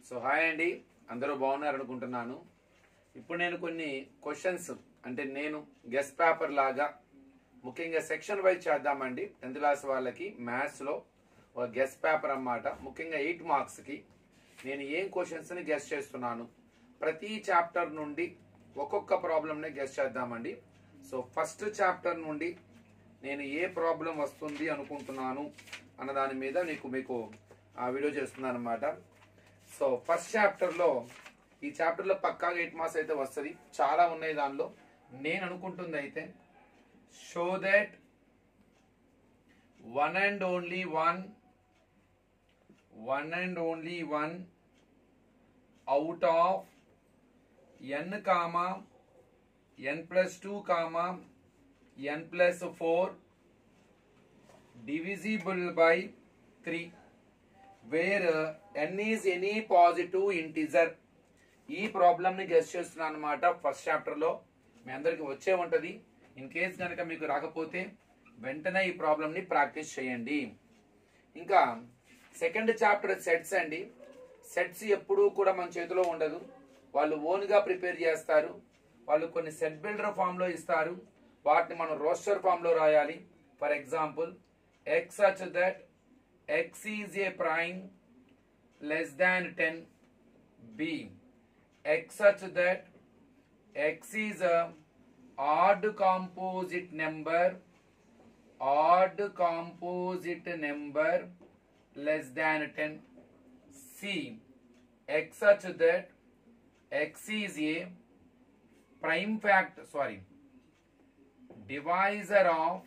So hi అండి అందరూ బాగున్నారు అనుకుంటున్నాను ఇప్పుడు నేను కొన్ని క్వశ్చన్స్ అంటే నేను గెస్ట్ పేపర్ లాగా ముఖ్యంగా సెక్షన్ వైజ్ చేద్దామండి టెన్త్ క్లాస్ వాళ్ళకి మ్యాథ్స్లో ఒక గెస్ట్ పేపర్ అన్నమాట ముఖ్యంగా ఎయిట్ మార్క్స్కి నేను ఏం క్వశ్చన్స్ని గెస్ట్ చేస్తున్నాను ప్రతి చాప్టర్ నుండి ఒక్కొక్క ప్రాబ్లమ్ని గెస్ట్ చేద్దామండి సో ఫస్ట్ చాప్టర్ నుండి నేను ఏ ప్రాబ్లం వస్తుంది అనుకుంటున్నాను అన్న దాని మీద మీకు మీకు ఆ వీడియో చేస్తున్నాను అనమాట సో ఫస్ట్ చాప్టర్లో ఈ చాప్టర్లో పక్కాగా ఎయిట్ మార్క్స్ అయితే వస్తుంది చాలా ఉన్నాయి దానిలో నేను అనుకుంటుంది అయితే show that one and only one one and only one out of N comma N plus two comma n plus 4 divisible by 3 where uh, n is any positive integer ఈ problem ని గెస్ట్ చేస్తున్నాను అనమాట first chapter లో మీ అందరికి వచ్చే ఉంటది in case కనుక మీకు రాకపోతే వెంటనే ఈ ప్రాబ్లమ్ ని ప్రాక్టీస్ చేయండి ఇంకా సెకండ్ చాప్టర్ సెట్స్ అండి సెట్స్ ఎప్పుడూ కూడా మన చేతిలో ఉండదు వాళ్ళు ఓన్ గా ప్రిపేర్ చేస్తారు వాళ్ళు కొన్ని సెట్ బిల్డర్ ఫామ్ లో ఇస్తారు వాటిని మనం రోస్టర్ ఫామ్ లో రాయాలి for example X such that X is a prime less than ten B X such that X is odd composite number odd composite number less than ten C X such that X is a prime fact sorry divisor of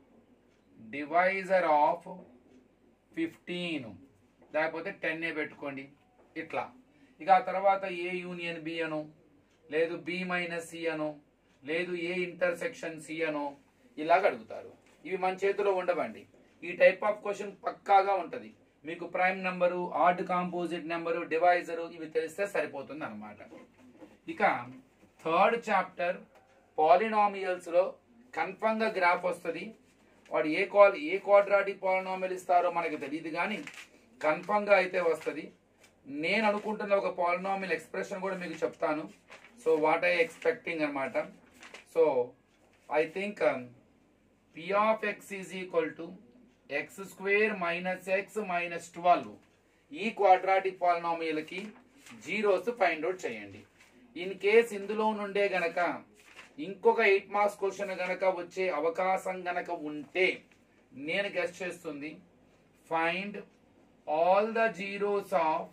divisor of fifteen లేకపోతే ten A పెట్టుకోండి ఇట్లా ఇక ఆ తర్వాత A union B అను లేదు B minus C అను లేదు A intersection C అను ఇలాగ అడుగుతారు ఇవి మన చేతిలో ఉండవండి ఈ టైప్ ఆఫ్ క్వశ్చన్ పక్కాగా ఉంటది మీకు prime number odd composite number divisor ఇవి తెలిస్తే సరిపోతుంది అనమాట ఇక థర్డ్ చాప్టర్ పాలినామియల్స్ లో కన్ఫర్మ్ గా గ్రాఫ్ వస్తుంది వాడు ఏ కాల్ ఏ క్వాడ్రాటిక్ పాలినామియల్ ఇస్తారో మనకి తెలియదు కానీ కన్ఫర్మ్ గా అయితే వస్తుంది నేను అనుకుంటున్న ఒక పాలినామియల్ ఎక్స్ప్రెషన్ కూడా మీకు చెప్తాను సో వాట్ ఐ ఎక్స్పెక్టింగ్ అనమాట so I think P of X is equal to X square minus X minus twelve ఈ క్వాడ్రాటిక్ పాలినామియల్ కి జీరోస్ ఫైండ్ అవుట్ చేయండి ఇన్ కేస్ ఇందులో నుండే గనక ఇంకొక ఎయిట్ మార్క్స్ క్వశ్చన్ గనక వచ్చే అవకాశం గనక ఉంటే నేను గెస్ట్ చేస్తుంది find all the zeros of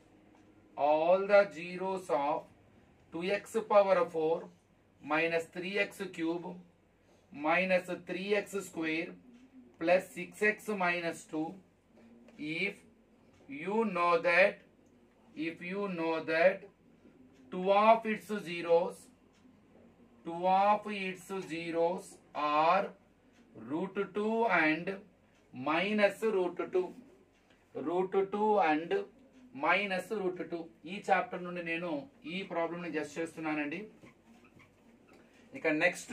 all the zeros of two X power four minus three X cube minus three X square plus six X minus two if you know that if you know that two of its zeros two of its zeros are root 2 and minus root 2 root 2 and minus root two ఈ chapter నుండి నేను ఈ problem ని just చేస్తున్నానండి ఇక next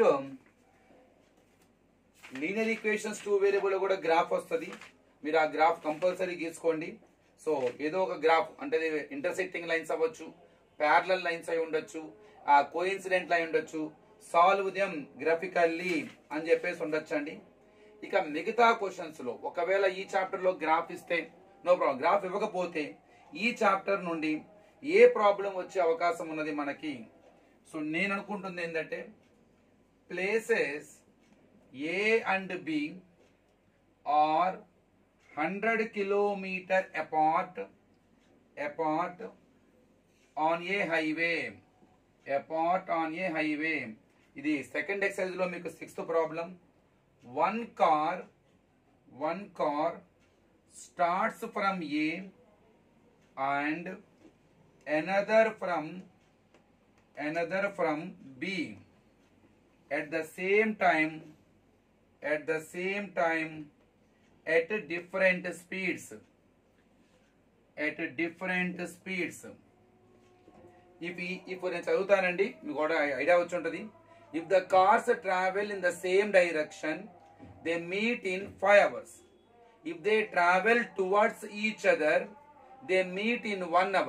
linear equations two variable కూడా graph వస్తుంది మీరు ఆ గ్రాఫ్ కంపల్సరీ గీసుకోండి సో ఏదో ఒక గ్రాఫ్ అంటే ఇంటర్సెక్టింగ్ లైన్స్ అవ్వచ్చు ప్యారలల్ లైన్స్ అయి ఉండొచ్చు ఆ కోయిన్సిడెంట్ అయి ఉండొచ్చు సాల్వ్ దెమ్ గ్రాఫికల్లీ అని చెప్పేసి ఉండొచ్చండి ఇక మిగతా క్వశ్చన్స్ లో ఒకవేళ ఈ చాప్టర్ లో గ్రాఫ్ ఇస్తే నో ప్రాబ్లం గ్రాఫ్ ఇవ్వకపోతే ఈ చాప్టర్ నుండి ఏ ప్రాబ్లం వచ్చే అవకాశం ఉన్నది మనకి సో నేను అనుకుంటుంది ఏంటంటే places A and B are hundred kilometre apart apart on a highway apart on a highway ఇది సెకండ్ ఎక్సైజ్ లో మీకు sixth problem one car one car starts from A and another from another from B at the same time at the same time at different speeds at different speeds if if నేను చదువుతానండి మీకు కూడా idea వచ్చి ఉంటుంది if the cars travel in the same direction they meet in five hours If they travel towards each other, they meet in one hour.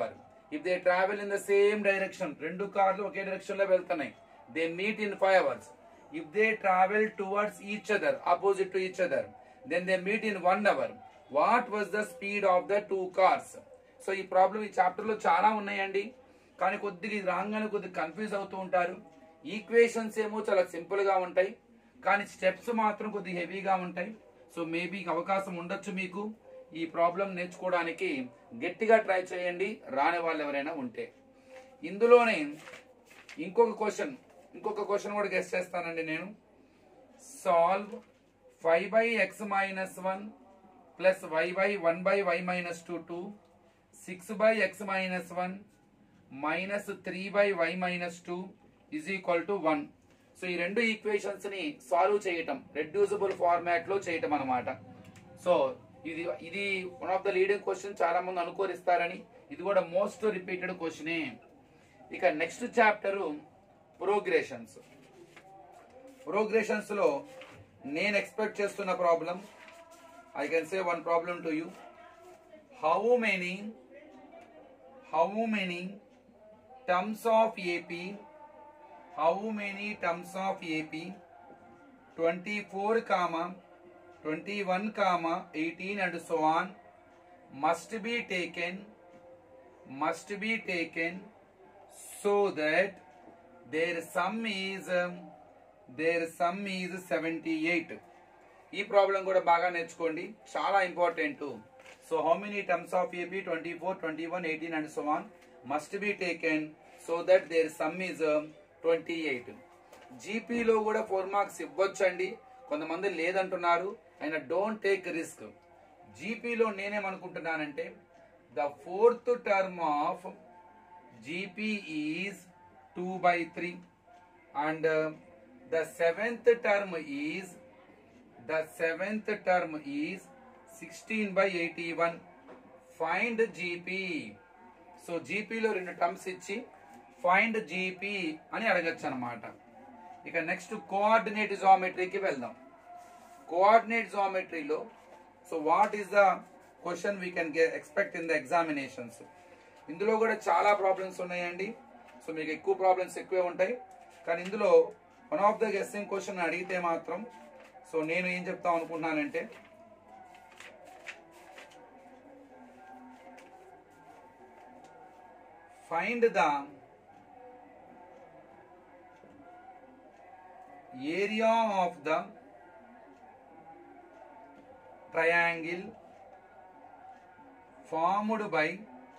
If they travel in the same direction రెండు కార్లు ఒకే direction లో వెళ్తున్నాయి they meet in five hours if they travel towards each other opposite to each other then they meet in one hour what was the speed of the two cars so ఈ problem ఈ chapter లో చాలా ఉన్నాయండి కానీ కొద్దిగా ఇది రాగానే కొద్దిగా కన్ఫ్యూజ్ అవుతూ ఉంటారు ఈక్వేషన్స్ ఏమో చాలా సింపుల్ గా ఉంటాయి కానీ స్టెప్స్ మాత్రం కొద్దిగా హెవీగా ఉంటాయి సో మేబీ అవకాశం ఉండొచ్చు మీకు ఈ ప్రాబ్లం నేర్చుకోవడానికి గట్టిగా ట్రై చేయండి రాని వాళ్ళు ఎవరైనా ఉంటే ఇందులోనే ఇంకొక క్వశ్చన్ ఇంకొక క్వశ్చన్ కూడా గెస్ట్ చేస్తానండి నేను solve five by X minus one plus Y by one by Y minus two two six by X minus one minus three by Y minus two is equal to one so ఈ రెండు equations ని solve చేయటం reducible format లో చేయటం అనమాట so ఇది ఇది one of the leading question చాలా మంది అనుకోరిస్తారని ఇది కూడా మోస్ట్ రిపీటెడ్ క్వశ్చనే ఇక నెక్స్ట్ చాప్టర్ ప్రోగ్రెషన్స్ ప్రోగ్రెషన్స్ లో నేను ఎక్స్పెక్ట్ చేస్తున్న problem I can say one problem to you how many how many terms of AP how many terms of AP twenty four comma twenty one comma eighteen and so on must be taken must be taken so that their sum is um, their sum is 78 ఈ problem కూడా బాగా నేర్చుకోండి చాలా important so how many terms of AP twenty four twenty one eighteen and so on must be taken so that their sum is twenty eight జీపీలో కూడా four marks ఇవ్వచ్చండి కొంతమంది లేదంటున్నారు అయినా డోంట్ టేక్ రిస్క్ జీపీలో నేనేమనుకుంటున్నానంటే the fourth term of GP is two by three and the seventh term is the seventh term is sixteen by eighty one find GP so జీపీలో రెండు టర్మ్స్ ఇచ్చి find GP అని అడగచ్చు అనమాట ఇక next coordinate జామెట్రీకి వెళ్దాం కోఆర్డినేట్ జామెట్రీలో so what is the question we can expect in the examinations ఇందులో కూడా చాలా ప్రాబ్లమ్స్ ఉన్నాయండి సో మీకు ఎక్కువ ప్రాబ్లమ్స్ ఎక్కువే ఉంటాయి కానీ ఇందులో one of the guessing question అడిగితే మాత్రం సో నేను ఏం చెప్తాం అనుకుంటున్నానంటే find the area of the triangle formed by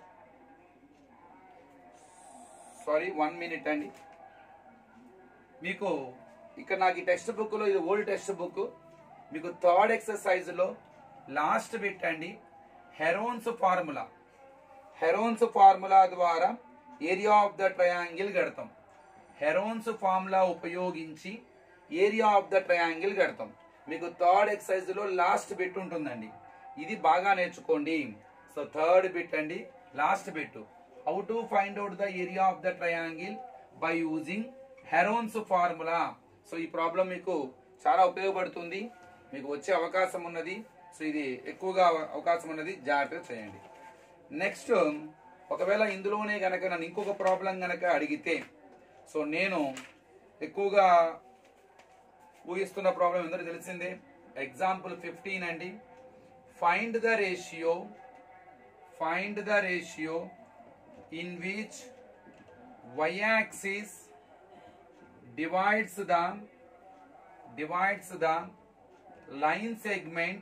sorry one minute అండి మీకు ఇక్కడ నాకు ఈ టెక్స్ట్ బుక్ లో ఇది ఓల్డ్ టెక్స్ట్ బుక్ మీకు థర్డ్ ఎక్సర్సైజ్ లో లాస్ట్ బిట్ అండి హెరోన్స్ ఫార్ములా హెరోన్స్ ఫార్ములా ద్వారా ఏరియా ఆఫ్ ద ట్రయాంగిల్ గడతాం హెరోన్స్ ఫార్ములా ఉపయోగించి ఏరియా ఆఫ్ ద ట్రయాంగిల్ గడతాం మీకు థర్డ్ ఎక్సర్సైజ్ లో లాస్ట్ బిట్ ఉంటుందండి ఇది బాగా నేర్చుకోండి సో థర్డ్ బిట్ అండి last bit how to find out the area of the triangle by using Heron's formula so ఈ ప్రాబ్లం మీకు చాలా ఉపయోగపడుతుంది మీకు వచ్చే అవకాశం ఉన్నది సో ఇది ఎక్కువగా అవకాశం ఉన్నది జాగ్రత్తగా చేయండి నెక్స్ట్ ఒకవేళ ఇందులోనే గనక నన్ను ఇంకొక ప్రాబ్లం గనక అడిగితే సో నేను ఎక్కువగా ఊహిస్తున్న ప్రాబ్లం ఎందుకు తెలిసిందే ఎగ్జాంపుల్ ఫిఫ్టీన్ అండి find the ratio find the ratio in which y axis divides the divides the line segment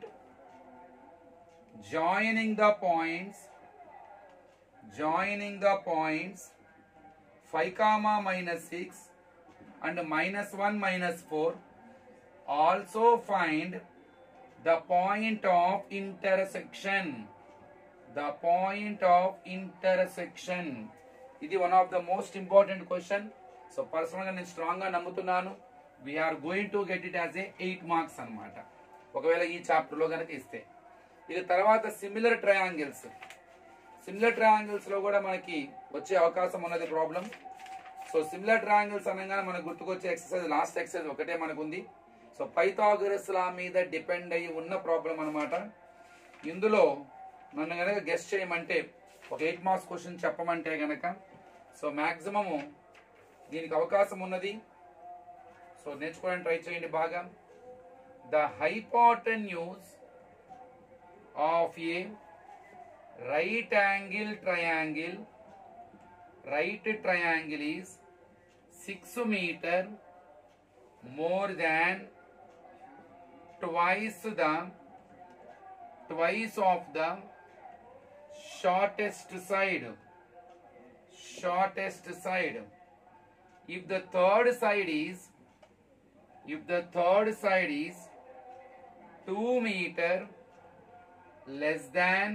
joining the points joining the points 5 comma minus 6 and minus 1 minus 4 also find the point of intersection the point of intersection ఇది one of the most important question so personal గా నేను strong గా నమ్ముతున్నాను we are going to get it as a eight marks అన్నమాట ఒకవేళ ఈ chapter లో కనుక ఇస్తే ఇక తర్వాత సిమిలర్ ట్రయాంగిల్స్ సిమిలర్ ట్రయాంగిల్స్ లో కూడా మనకి వచ్చే అవకాశం ఉన్నది ప్రాబ్లం సో సిమిలర్ ట్రయాంగిల్స్ అనగానే మనకు గుర్తుకొచ్చే ఎక్సర్సైజ్ లాస్ట్ ఎక్సర్సైజ్ ఒకటే మనకు ఉంది సో పైథాగరస్ లా మీద డిపెండ్ అయ్యి ఉన్న ప్రాబ్లం అన్నమాట ఇందులో నన్ను కనుక గెస్ట్ చేయమంటే ఒక ఎయిట్ మార్క్స్ క్వశ్చన్ చెప్పమంటే గనక సో మ్యాక్సిమము దీనికి అవకాశం ఉన్నది సో నేర్చుకోవడానికి ట్రై చేయండి బాగా the hypotenuse of a right angle triangle right triangle is six metre more than twice the twice of the shortest side shortest side if the third side is if the third side is 2 meter less than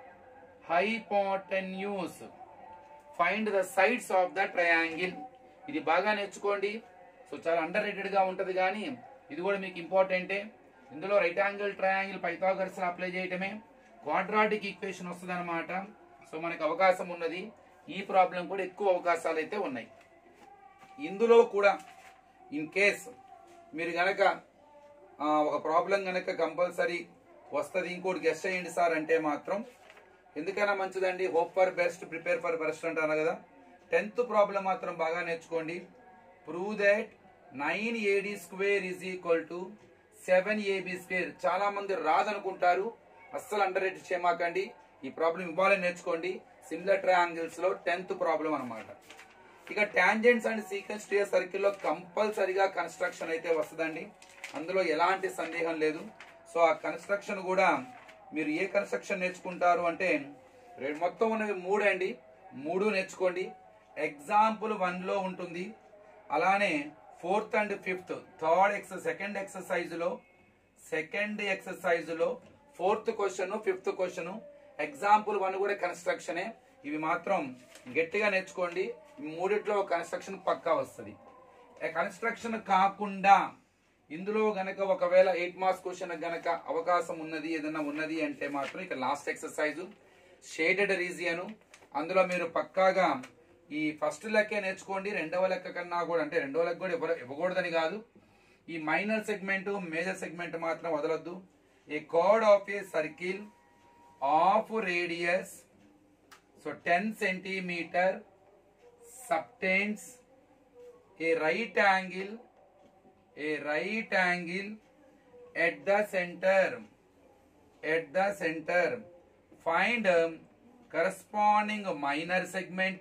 hypotenuse find the sides of the triangle ఇది బాగా నేర్చుకోండి so చాలా under rated గా ఉంటది కానీ ఇది కూడా మీకు ఇంపార్టెంటే ఇందులో right angle triangle Pythagoras apply చేయటమే క్వాడ్రాటిక్ ఈక్వేషన్ వస్తుంది అనమాట సో మనకు అవకాశం ఉన్నది ఈ ప్రాబ్లం కూడా ఎక్కువ అవకాశాలు అయితే ఉన్నాయి ఇందులో కూడా ఇన్ కేస్ మీరు గనక ఆ, ఒక ప్రాబ్లం గనక కంపల్సరీ వస్తుంది ఇంకోటి గెస్ట్ చేయండి సార్ అంటే మాత్రం ఎందుకైనా మంచిదండి hope for best prepare for best అంటారు కదా టెన్త్ ప్రాబ్లం మాత్రం బాగా నేర్చుకోండి prove that nine AD square is equal to seven AB square చాలా మంది రాదనుకుంటారు అస్సలు అండర్ రేట్ చేయమాకండి ఈ ప్రాబ్లం ఇవ్వాలని నేర్చుకోండి సిమిలర్ ట్రయాంగిల్స్ లో టెన్త్ ప్రాబ్లం అన్నమాట ఇక tangents and sequence to circle లో కంపల్సరిగా కన్స్ట్రక్షన్ అయితే వస్తుందండి అందులో ఎలాంటి సందేహం లేదు సో ఆ కన్స్ట్రక్షన్ కూడా మీరు ఏ కన్స్ట్రక్షన్ నేర్చుకుంటారు అంటే రెండు మొత్తం ఉన్నవి మూడు అండి మూడు నేర్చుకోండి ఎగ్జాంపుల్ వన్ లో ఉంటుంది అలానే fourth and fifth third ex second exercise లో సెకండ్ ఎక్సర్సైజ్ లో fourth question fifth question example one కూడా కన్స్ట్రక్షనే ఇవి మాత్రం గట్టిగా నేర్చుకోండి ఈ మూడిట్లో కన్స్ట్రక్షన్ పక్కా వస్తుంది కన్స్ట్రక్షన్ కాకుండా ఇందులో గనక ఒకవేళ ఎయిట్ మార్క్స్ క్వశ్చన్ గనక అవకాశం ఉన్నది ఏదైనా ఉన్నది అంటే మాత్రం ఇక లాస్ట్ ఎక్సర్సైజ్ షేడెడ్ రీజియన్ అందులో మీరు పక్కాగా ఈ ఫస్ట్ లెక్కే నేర్చుకోండి రెండవ లెక్క కన్నా కూడా అంటే రెండవ లెక్క కూడా ఇవ్వ ఇవ్వకూడదని కాదు ఈ మైనర్ సెగ్మెంట్ మేజర్ సెగ్మెంట్ మాత్రం వదలొద్దు ఏ కోడ్ of a circle of radius so ten centimetre subtends a right angle a right angle at the center at the center find um, corresponding minor segment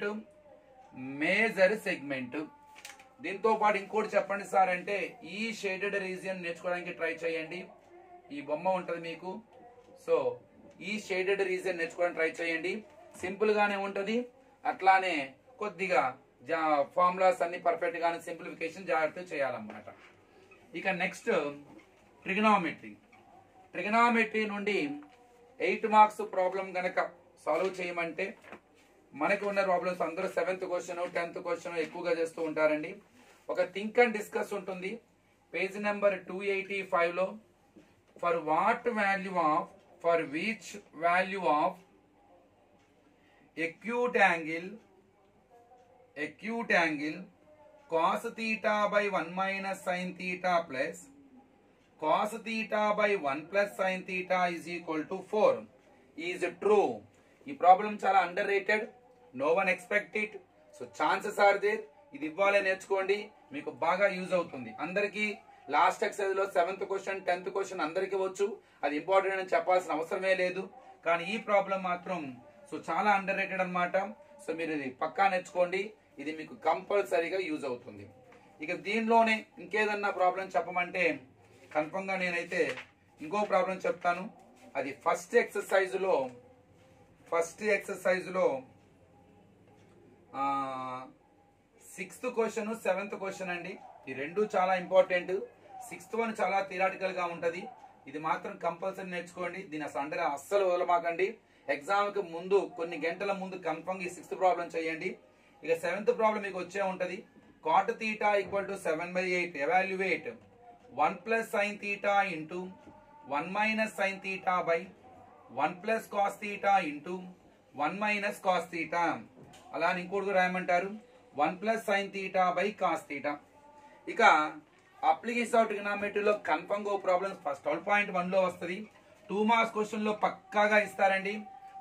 major segment దీంతో పాటు ఇంకోటి చెప్పండి sir అంటే ఈ shaded region నేర్చుకోవడానికి try చేయండి ఈ బొమ్మ ఉంటుంది మీకు సో ఈ షేడెడ్ రీజియన్ నేర్చుకోవడానికి ట్రై చేయండి సింపుల్ గానే ఉంటుంది అట్లానే కొద్దిగా ఫార్ములాస్ అన్ని పర్ఫెక్ట్ గానే సింప్లిఫికేషన్ జాగ్రత్త చేయాలన్నమాట ఇక నెక్స్ట్ ట్రిగనామెట్రీ ట్రిగనామెట్రీ నుండి ఎయిట్ మార్క్స్ ప్రాబ్లం గనక సాల్వ్ చేయమంటే మనకి ఉన్న ప్రాబ్లమ్స్ అందరూ సెవెంత్ క్వశ్చన్ టెన్త్ క్వశ్చన్ ఎక్కువగా చేస్తూ ఉంటారండి ఒక థింక్ అండ్ డిస్కస్ ఉంటుంది పేజ్ నెంబర్ టూ ఎయిటీ ఫైవ్లో for what value of for which value of acute angle acute angle cos theta by 1 minus sin theta plus cos theta by 1 plus sin theta is equal to 4 is true ఈ problem చాలా underrated no one expect it so chances are there ఇది ఇవ్వాలి నేర్చుకోండి మీకు బాగా use అవుతుంది అందరికీ last exercise లో సెవెంత్ క్వశ్చన్ టెన్త్ క్వశ్చన్ అందరికీ వచ్చు అది ఇంపార్టెంట్ అని చెప్పాల్సిన అవసరమే లేదు కానీ ఈ ప్రాబ్లం మాత్రం సో చాలా అండర్ రేటెడ్ అనమాట సో మీరు ఇది పక్కా నేర్చుకోండి ఇది మీకు కంపల్సరీగా యూజ్ అవుతుంది ఇక దీనిలోనే ఇంకేదన్నా ప్రాబ్లం చెప్పమంటే కన్ఫర్మ్ గా నేనైతే ఇంకో ప్రాబ్లం చెప్తాను అది ఫస్ట్ ఎక్సర్సైజ్ లో ఫస్ట్ ఎక్సర్సైజ్ లో సిక్స్త్ క్వశ్చన్ సెవెంత్ క్వశ్చన్ అండి ఈ రెండు చాలా ఇంపార్టెంట్ సిక్స్త్ వన్ చాలా థియరాటికల్ గా ఉంటది ఇది మాత్రం కంపల్సరీ నేర్చుకోండి దీని అసలు అంటే అస్సలు వదలమాకండి ఎగ్జామ్ కి ముందు కొన్ని గంటల ముందు కన్ఫర్మ్ ఈ సిక్స్త్ ప్రాబ్లం చేయండి ఇక సెవెంత్ ప్రాబ్లం మీకు వచ్చే ఉంటది cot theta equal to seven by eight evaluate one plus sine theta into one minus sine theta by one plus cos theta into one minus cos theta అలా అని ఇంకోటి కూడా రాయమంటారు one plus sine theta by cos theta ఇక application of ట్రిగనామెట్రీలో confirm go problems first twelve point one లో వస్తుంది two marks question లో పక్కాగా ఇస్తారండి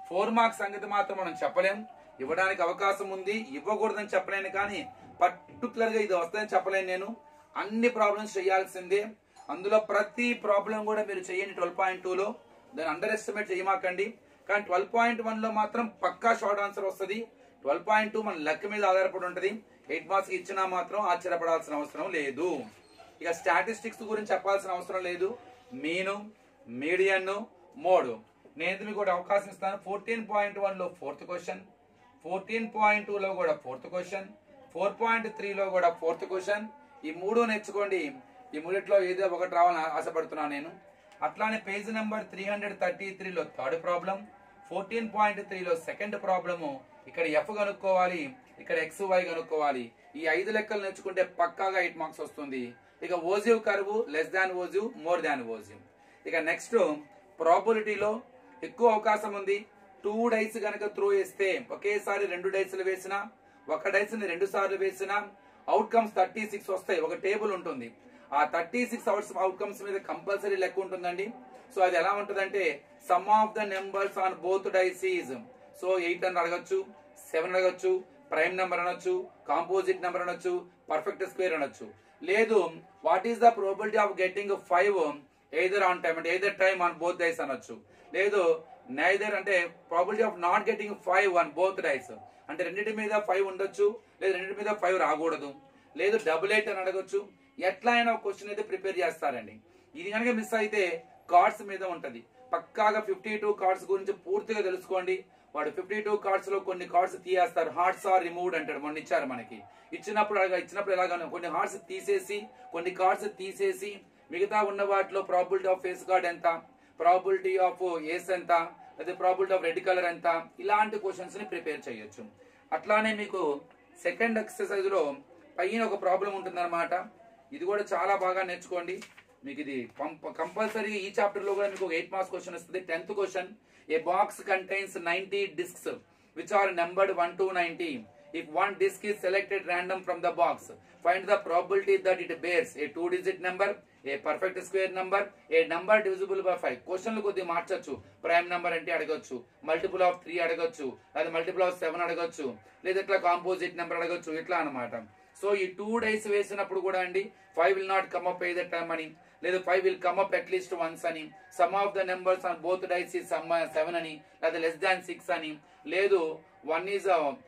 ఫోర్ మార్క్స్ సంగతి మాత్రం మనం చెప్పలేం ఇవ్వడానికి అవకాశం ఉంది ఇవ్వకూడదని చెప్పలేను కానీ పర్టికులర్ గా ఇది వస్తుందని చెప్పలేను నేను అన్ని ప్రాబ్లమ్స్ చేయాల్సిందే అందులో ప్రతి ప్రాబ్లం కూడా మీరు చేయండి ట్వెల్వ్ పాయింట్ టూలో దాన్ని అండర్ ఎస్టిమేట్ చేయమాకండి కానీ ట్వెల్వ్ పాయింట్ వన్ లో మాత్రం పక్కా షార్ట్ ఆన్సర్ వస్తుంది ట్వెల్వ్ పాయింట్ టూ మన లెక్క మీద ఆధారపడి ఉంటుంది ఎయిట్ మార్క్స్ ఇచ్చినా మాత్రం ఆశ్చర్యపడాల్సిన అవసరం లేదు ఇక స్టాటిస్టిక్స్ గురించి చెప్పాల్సిన అవసరం లేదు మీను మీడియన్ మోడ్ నేను మీకు కూడా అవకాశం ఇస్తాను ఫోర్టీన్ పాయింట్ వన్ లో fourth question fourteen point two లో కూడా ఫోర్త్ క్వశ్చన్ ఫోర్ పాయింట్ త్రీలో కూడా ఫోర్త్ క్వశ్చన్ ఈ మూడు నేర్చుకోండి ఈ మూడిట్లో ఏదో ఒకటి రావాలని ఆశపడుతున్నాను నేను అట్లానే page number three hundred thirty త్రీలో థర్డ్ ప్రాబ్లం ఫోర్టీన్ పాయింట్ త్రీలో సెకండ్ ప్రాబ్లము ఇక్కడ ఎఫ్ కనుక్కోవాలి ఇక్కడ ఎక్స్ వై కనుక్కోవాలి ఈ ఐదు లెక్కలు నేర్చుకుంటే పక్కాగా ఎయిట్ మార్క్స్ వస్తుంది ఇక ogive curve less than ogive more than ogive ఇక నెక్స్ట్ ప్రాబిలిటీలో ఎక్కువ అవకాశం ఉంది టూ డైస్ కనుక త్రో వేస్తే ఒకేసారి రెండు డైస్లు వేసినా ఒక డైస్ ని రెండు సార్లు వేసినా అవుట్కమ్స్ థర్టీ సిక్స్ వస్తాయి ఒక టేబుల్ ఉంటుంది ఆ థర్టీ సిక్స్ అవర్స్ అవుట్కమ్స్ మీద కంపల్సరీ లెక్క ఉంటుందండి సో అది ఎలా ఉంటుందంటే sum of the numbers on both dices so eight అని అడగచ్చు సెవెన్ అడగచ్చు ప్రైమ్ నెంబర్ అనొచ్చు కాంపోజిట్ నెంబర్ అనొచ్చు పర్ఫెక్ట్ స్క్వేర్ అనొచ్చు లేదు what is the probability of getting five either on time అంటే either time on both dice అనొచ్చు లేదు నైదర్ అంటే probability of not getting five on both dice అంటే రెండింటి మీద ఫైవ్ ఉండొచ్చు లేదు రెండింటి మీద ఫైవ్ రాకూడదు లేదు డబుల్ ఎయిట్ అని అడగొచ్చు ఎట్లా అయినా ఒక క్వశ్చన్ అయితే ప్రిపేర్ చేస్తారండి ఇది కనుక మిస్ అయితే కార్డ్స్ మీద ఉంటది పక్కాగా ఫిఫ్టీ టూ కార్డ్స్ గురించి పూర్తిగా తెలుసుకోండి వాడు ఫిఫ్టీ టూ కార్డ్స్ లో కొన్ని కార్డ్స్ తీయేస్తారు హార్ట్స్ ఆర్ రిమూవ్డ్ అంటాడు మొన్న ఇచ్చారు మనకి ఇచ్చినప్పుడు అలాగా ఇచ్చినప్పుడు ఎలాగా కొన్ని హార్ట్స్ తీసేసి కొన్ని కార్డ్స్ తీసేసి మిగతా ఉన్న వాటిలో ప్రాబిలిటీ ఆఫ్ ఫేస్ కార్డ్ ఎంత ప్రాబిలిటీ ఆఫ్ ఏస్ ఎంత లేదా ప్రాబిలిటీ ఆఫ్ రెడ్ కలర్ ఎంత ఇలాంటి క్వశ్చన్స్ ని ప్రిపేర్ చేయొచ్చు అట్లానే మీకు సెకండ్ ఎక్సర్సైజ్ లో పైన ఒక ప్రాబ్లం ఉంటుందన్నమాట ఇది కూడా చాలా బాగా నేర్చుకోండి మీకు ఇది కంపల్సరీ ఈ చాప్టర్ లో కూడా మీకు ఒక ఎయిట్ మార్క్స్ క్వశ్చన్ వస్తుంది tenth question a box contains ninety discs which are numbered one to ninety If one disk is selected random from the box, find the probability that it bears a two digit number, a perfect square number, a number divisible by 5. క్వశ్చన్లు కొద్దిగా మార్చొచ్చు prime number అంటే అడగొచ్చు multiple of three అడగొచ్చు లేదా multiple of seven అడగొచ్చు లేదా ఇట్లా కాంపోజిట్ నెంబర్ అడగొచ్చు ఇట్లా అన్నమాట సో ఈ టూ డైస్ వేసినప్పుడు కూడా అండి five will not come up either time అని లేదు five will come up at least once అని sum of the numbers on both dice ఈ సమ్ సెవెన్ అని లేదా లెస్ దాన్ సిక్స్ అని లేదు one is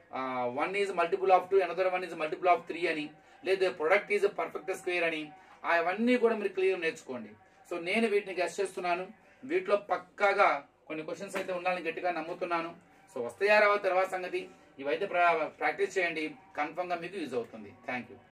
one is multiple of two another one is multiple of three అని లేదు product is perfect square అని అవన్నీ కూడా మీరు క్లియర్ నేర్చుకోండి సో నేను వీటిని గెస్ట్ చేస్తున్నాను వీటిలో పక్కాగా కొన్ని క్వశ్చన్స్ అయితే ఉండాలని గట్టిగా నమ్ముతున్నాను సో వస్తాయా రావా తర్వాత సంగతి ఇవైతే ప్రాక్టీస్ చేయండి కన్ఫర్మ్ గా మీకు యూజ్ అవుతుంది థ్యాంక్ యూ